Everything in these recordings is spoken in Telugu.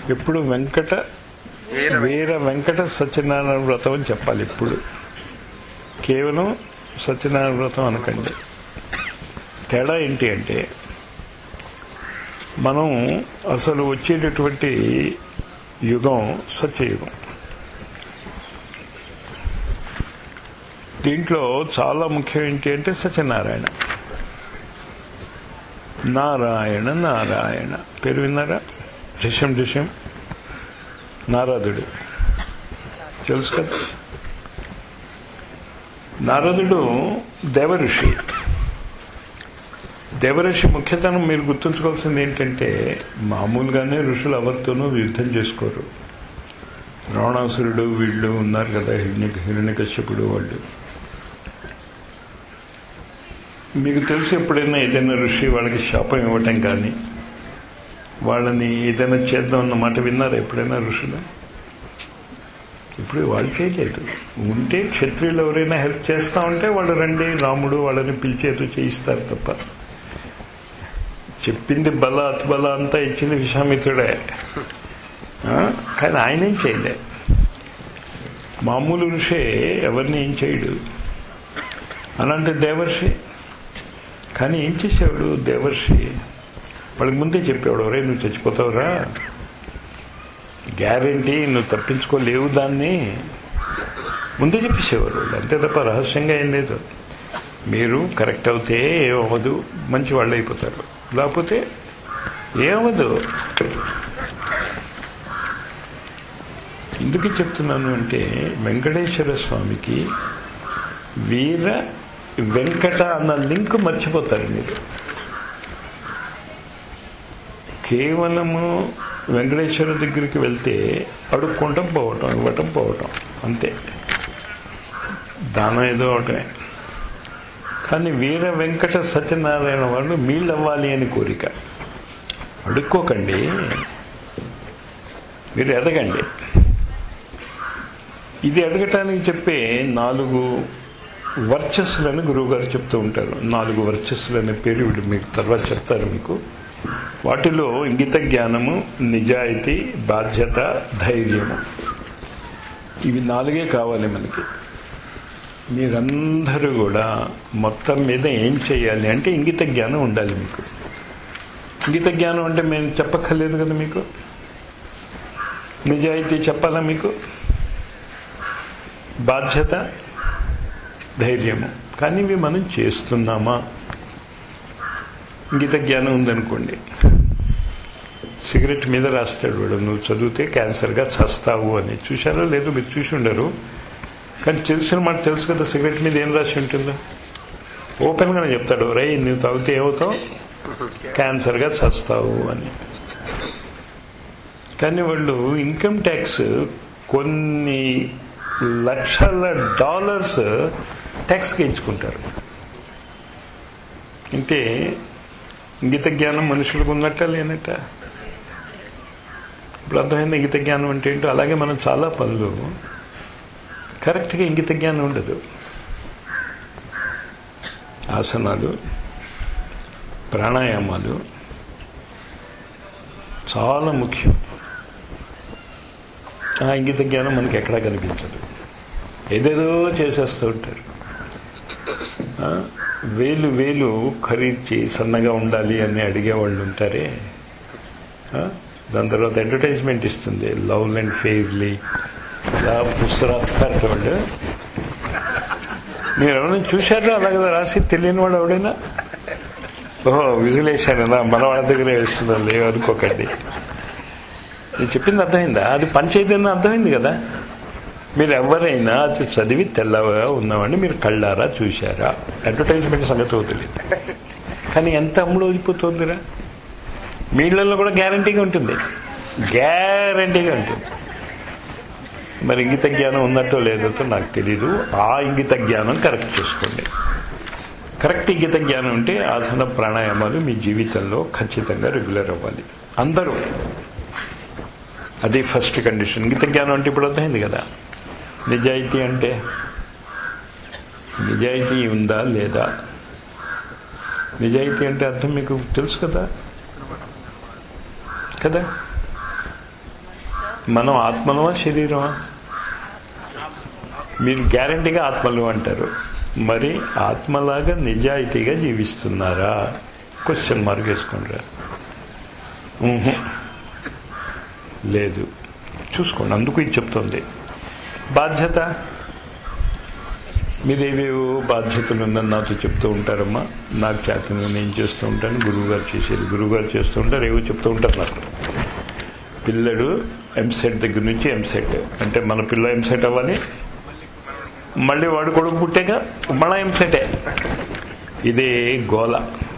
ఎప్పుడు వెంకట వీర వెంకట సత్యనారాయణ వ్రతం అని చెప్పాలి ఇప్పుడు కేవలం సత్యనారాయణ వ్రతం అనకండి తేడా ఏంటి అంటే మనం అసలు వచ్చేటటువంటి యుగం సత్యయుగం దీంట్లో చాలా ముఖ్యం ఏంటి అంటే సత్యనారాయణ నారాయణ నారాయణ పేరు విన్నారా దిశం దిశం నారదుడు తెలుసు కదా నారదుడు దేవఋషి దేవఋషి ముఖ్యతనం మీరు గుర్తుంచుకోవాల్సింది ఏంటంటే మామూలుగానే ఋషులు ఎవరితోనూ యుద్ధం చేసుకోరు రావణాసురుడు వీళ్ళు ఉన్నారు కదా హిరణ్య హిరణ్యకశ్యపుడు వాళ్ళు మీకు తెలిసి ఎప్పుడైనా ఏదైనా ఋషి వాళ్ళకి శాపం ఇవ్వటం కానీ వాళ్ళని ఏదైనా చేద్దాం అన్న మాట విన్నారా ఎప్పుడైనా ఋషులు ఇప్పుడు వాళ్ళు చేయలేదు ఉంటే క్షత్రియులు ఎవరైనా హెల్ప్ చేస్తా ఉంటే వాళ్ళు రండి రాముడు వాళ్ళని పిలిచేది చేయిస్తారు తప్ప చెప్పింది బల అతిబల అంతా ఇచ్చింది విశ్వామిత్రుడే ఆ? కానీ ఆయన ఏం చేయలే మామూలు ఋషే ఎవరిని ఏం చేయడు అలాంటి దేవర్షి కానీ ఏం చేసేవాడు దేవర్షి వాళ్ళకి ముందే చెప్పేవాడు ఒరే నువ్వు చచ్చిపోతావురా గ్యారంటీ నువ్వు తప్పించుకోలేవు దాన్ని ముందే చెప్పేసేవారు వాళ్ళు అంతే తప్ప రహస్యంగా ఏం లేదు మీరు కరెక్ట్ అవుతే ఏమవ్వదు మంచి వాళ్ళు అయిపోతారు లేకపోతే ఏమవ్వదు ఎందుకు చెప్తున్నాను అంటే వెంకటేశ్వర స్వామికి వీర వెంకట అన్న లింక్ మర్చిపోతారు మీరు కేవలము వెంకటేశ్వర దగ్గరికి వెళ్తే అడుక్కుంటాం పోవటం ఇవ్వటం పోవటం అంతే దానం ఏదో ఒకటే కానీ వీర వెంకట సత్యనారాయణ వాళ్ళు మీళ్ళు అవ్వాలి అని కోరిక అడుక్కోకండి మీరు ఎదగండి ఇది అడగటానికి చెప్పే నాలుగు వర్చస్సులని గురువుగారు చెప్తూ ఉంటారు నాలుగు వర్చస్సులు అనే పేరు వీళ్ళు మీకు తర్వాత చెప్తారు మీకు వాటిలో ఇంగిత జ్ఞానము నిజాయితీ బాధ్యత ధైర్యము ఇవి నాలుగే కావాలి మనకి మీరందరూ కూడా మొత్తం మీద ఏం చేయాలి అంటే ఇంగిత జ్ఞానం ఉండాలి మీకు ఇంగిత జ్ఞానం అంటే మేము చెప్పక్కర్లేదు కదా మీకు నిజాయితీ చెప్పాలా మీకు బాధ్యత ధైర్యము కానీ ఇవి మనం చేస్తున్నామా ఇంగిత జ్ఞానం ఉందనుకోండి సిగరెట్ మీద రాస్తాడు వాడు నువ్వు చదివితే క్యాన్సర్గా చస్తావు అని చూశారో లేదో మీరు చూసి ఉండరు కానీ తెలిసిన మాట తెలుసు కదా సిగరెట్ మీద ఏం రాసి ఉంటుందో ఓపెన్గానే చెప్తాడు రై నువ్వు తాగితే ఏమవుతావు క్యాన్సర్గా చస్తావు అని కానీ వాళ్ళు ఇన్కమ్ ట్యాక్స్ కొన్ని లక్షల డాలర్స్ ట్యాక్స్కి ఇచ్చుకుంటారు అంటే ఇంగిత జ్ఞానం మనుషులకు ఉన్నట్ట లేనట్ట ఇప్పుడు అర్థమైంది ఇంగిత జ్ఞానం అంటే ఏంటో అలాగే మనం చాలా పనులు కరెక్ట్గా ఇంగిత జ్ఞానం ఉండదు ఆసనాలు ప్రాణాయామాలు చాలా ముఖ్యం ఆ ఇంగిత జ్ఞానం మనకి ఎక్కడా కనిపించదు ఏదేదో చేసేస్తూ ఉంటారు ఆ, వేలు వేలు ఖరీదు సన్నగా ఉండాలి అని అడిగేవాళ్ళు ఉంటారే ఆ, దాని తర్వాత అడ్వర్టైజ్మెంట్ ఇస్తుంది లవ్ అండ్ ఫెయిర్లీ ఇలా పుస్తకం రాస్తారు వాళ్ళు మీరు ఎవరైనా చూశారా అలాగే రాసి తెలియని వాడు ఎవడైనా ఓహో విజువల్ వేసాను మన వాళ్ళ దగ్గర వేస్తున్నాను లేవనుకోకండి నేను చెప్పింది అర్థమైందా అది పంచాయతీ అని అర్థమైంది కదా మీరు ఎవరైనా అది చదివి తెల్లగా ఉన్నవాడిని మీరు కళ్ళారా చూశారా అడ్వర్టైజ్మెంట్ సంగతి అవుతుంది కానీ ఎంత అమ్ముడు వదిలిపోతుందిరా మీ ఇళ్లలో కూడా గ్యారంటీగా ఉంటుంది గ్యారంటీగా ఉంటుంది మరి ఇంగిత జ్ఞానం ఉన్నట్టో లేదో నాకు తెలీదు ఆ ఇంగిత జ్ఞానం కరెక్ట్ చేసుకోండి కరెక్ట్ ఇంగిత జ్ఞానం ఉంటే ఆసన ప్రాణాయామాలు మీ జీవితంలో ఖచ్చితంగా రెగ్యులర్ అవ్వాలి అందరూ అది ఫస్ట్ కండిషన్ ఇంగిత జ్ఞానం అంటే ఇప్పుడు అర్థమైంది కదా నిజాయితీ అంటే నిజాయితీ ఉందా లేదా నిజాయితీ అంటే అర్థం మీకు తెలుసు కదా కదా మనం ఆత్మలమా శరీరమా మీరు గ్యారంటీగా ఆత్మలు అంటారు మరి ఆత్మలాగా నిజాయితీగా జీవిస్తున్నారా క్వశ్చన్ మార్క్ వేసుకుంటారా ఊహు. లేదు చూసుకోండి అందుకు ఇది చెప్తుంది బాధ్యత మీరేవేవో బాధ్యతలు ఉందని నాతో చెప్తూ ఉంటారమ్మా నాకు చేతను నేను చేస్తూ ఉంటాను గురువు గారు చేసేది గురువు గారు చేస్తూ ఉంటారు ఏవో చెప్తూ ఉంటారు నాకు పిల్లడు ఎంసెట్ దగ్గర నుంచి ఎంసెట్ అంటే మన పిల్ల ఎంసెట్ అవ్వాలి మళ్ళీ వాడు కొడుకు పుట్టాక మళ్ళా ఎంసెటే ఇదే గోల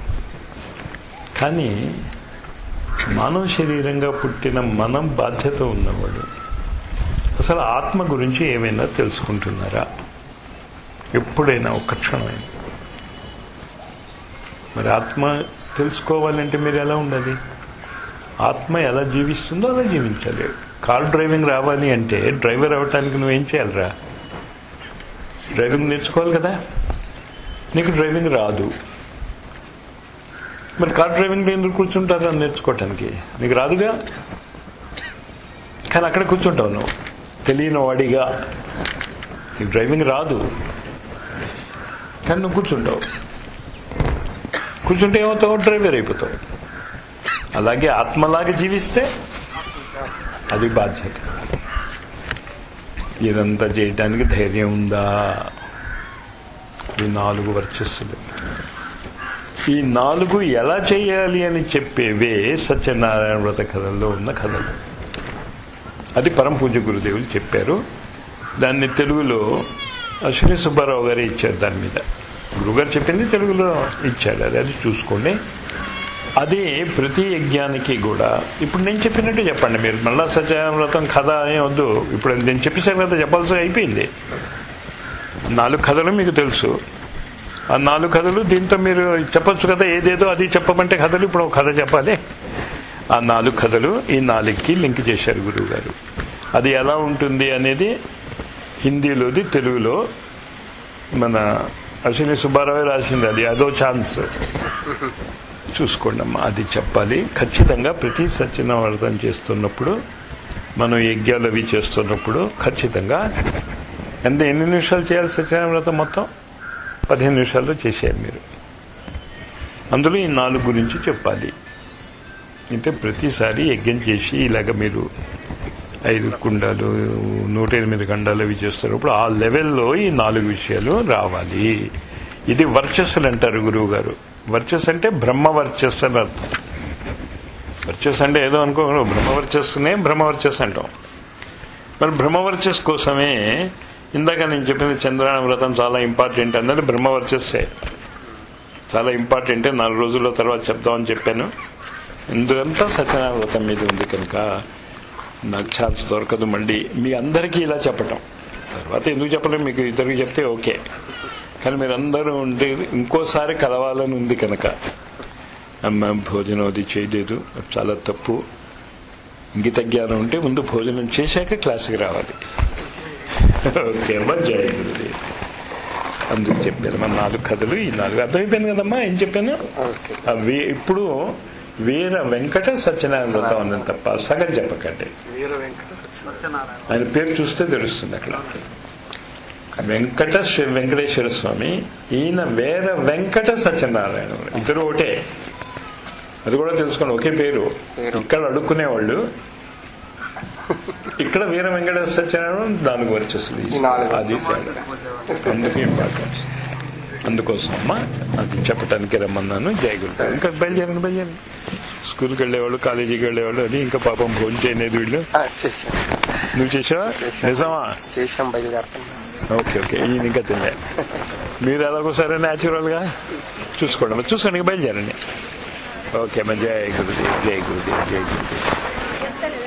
కానీ మానవ శరీరంగా పుట్టిన మనం బాధ్యత ఉన్నవాడు అసలు ఆత్మ గురించి ఏమైనా తెలుసుకుంటున్నారా ఎప్పుడైనా ఒక్క క్షణమైనా మరి ఆత్మ తెలుసుకోవాలంటే మీరు ఎలా ఉండాలి ఆత్మ ఎలా జీవిస్తుందో అలా జీవించాలి కార్ డ్రైవింగ్ రావాలి అంటే డ్రైవర్ అవ్వటానికి నువ్వేం చేయాలిరా డ్రైవింగ్ నేర్చుకోవాలి కదా నీకు డ్రైవింగ్ రాదు మరి కార్ డ్రైవింగ్ ఎందుకు కూర్చుంటారా నేర్చుకోవటానికి నీకు రాదుగా కానీ అక్కడ కూర్చుంటావు నువ్వు తెలియని వాడిగా నీకు డ్రైవింగ్ రాదు కానీ నువ్వు కూర్చుంటావు కూర్చుంటే ఏమవుతావు డ్రైవర్ అయిపోతావు అలాగే ఆత్మలాగా జీవిస్తే అది బాధ్యత ఇదంతా చేయడానికి ధైర్యం ఉందా ఈ నాలుగు వర్చస్సులు ఈ నాలుగు ఎలా చేయాలి అని చెప్పేవే సత్యనారాయణ వ్రత కథల్లో ఉన్న కథలు అది పరమ పూజ్య గురుదేవులు చెప్పారు దాన్ని తెలుగులో అశ్విని సుబ్బారావు గారే ఇచ్చారు దాని మీద గురుగారు చెప్పింది తెలుగులో ఇచ్చాడు అది అది చూసుకోండి అది ప్రతి యజ్ఞానికి కూడా ఇప్పుడు నేను చెప్పినట్టు చెప్పండి మీరు మళ్ళా సత్యవ్రతం కథ ఏం వద్దు ఇప్పుడు నేను చెప్పేసాను కదా చెప్పాల్సి అయిపోయింది నాలుగు కథలు మీకు తెలుసు ఆ నాలుగు కథలు దీంతో మీరు చెప్పొచ్చు కదా ఏదేదో అది చెప్పమంటే కథలు ఇప్పుడు ఒక కథ చెప్పాలి ఆ నాలుగు కథలు ఈ నాలుగుకి లింక్ చేశారు గురువు గారు అది ఎలా ఉంటుంది అనేది హిందీలోది తెలుగులో మన అశ్విని సుబ్బారావు రాసింది అది అదో ఛాన్స్ చూసుకోండి అమ్మా అది చెప్పాలి ఖచ్చితంగా ప్రతి సత్యనావర్తం చేస్తున్నప్పుడు మనం యజ్ఞాలు అవి చేస్తున్నప్పుడు ఖచ్చితంగా ఎంత ఎన్ని నిమిషాలు చేయాలి సత్యనావ్రతం మొత్తం పదిహేను నిమిషాల్లో చేసేయాలి మీరు అందులో ఈ నాలుగు గురించి చెప్పాలి అంటే ప్రతిసారి యజ్ఞం చేసి ఇలాగ మీరు ఐదు కుండాలు నూట ఎనిమిది ఖండాలు అవి చేస్తున్నప్పుడు ఆ లెవెల్లో ఈ నాలుగు విషయాలు రావాలి ఇది వర్చస్సులు అంటారు గురువు గారు వర్చస్ అంటే బ్రహ్మ వర్చస్సు అని అర్థం వర్చస్ అంటే ఏదో అనుకోకూడదు బ్రహ్మవర్చస్సునే బ్రహ్మవర్చస్ అంటాం మరి బ్రహ్మవర్చస్ కోసమే ఇందాక నేను చెప్పిన చంద్రాయణ వ్రతం చాలా ఇంపార్టెంట్ అన్నది బ్రహ్మవర్చస్సే చాలా ఇంపార్టెంట్ నాలుగు రోజుల తర్వాత చెప్దామని చెప్పాను ఎందుకంతా సత్యనారాయణ వ్రతం మీద ఉంది కనుక నాకు ఛాన్స్ దొరకదు మళ్ళీ మీ అందరికీ ఇలా చెప్పటం తర్వాత ఎందుకు చెప్పలేం మీకు ఇద్దరికి చెప్తే ఓకే కానీ మీరందరూ ఉండి ఇంకోసారి కలవాలని ఉంది కనుక అమ్మ భోజనం అది చేయలేదు చాలా తప్పు ఇంగిత జ్ఞానం ఉంటే ముందు భోజనం చేశాక క్లాస్కి రావాలి ఓకే అమ్మా జయ గురుదేవ్ అందుకు చెప్పాను మన నాలుగు కథలు ఈ నాలుగు అర్థమైపోయింది కదమ్మా ఏం చెప్పాను అవి ఇప్పుడు వీర వెంకట సత్యనారాయణ వ్రతం అన్నది తప్ప సగం చెప్పకండి వీర వెంకట సత్యనారాయణ ఆయన పేరు చూస్తే తెలుస్తుంది అక్కడ వెంకట శ్రీ- వెంకటేశ్వర స్వామి ఈయన వేర వెంకట సత్యనారాయణ ఇద్దరు ఒకటే అది కూడా తెలుసుకోండి ఒకే పేరు ఇక్కడ అడుక్కునేవాళ్ళు ఇక్కడ వీర వెంకట సత్యనారాయణ దానికి వచ్చేస్తుంది ఈ నాలుగు అది తేడా. అందుకే ఇంపార్టెన్స్ అందుకోసం అమ్మా అది చెప్పడానికి రమ్మన్నాను జై గురు ఇంకా బయలుదేరండి బయలుదేరండి స్కూల్కి వెళ్ళేవాళ్ళు కాలేజీకి వెళ్ళేవాళ్ళు అది ఇంకా పాపం భోజనం చేయలేదు వీళ్ళు ఆ, చేశాం నువ్వు చేసావా చేశాను. నిజమా చేశాం బయలుదేరుతున్నాం ఓకే ఓకే ఈయన ఇంకా తినలే మీరు ఎలాగోసారి న్యాచురల్ గా చూసుకోండి మరి చూసుకోండి ఇంకా బయలుదేరండి ఓకే మరి జై గురుదేవ్ జై గురుదేవ్ జై గురుదేవ్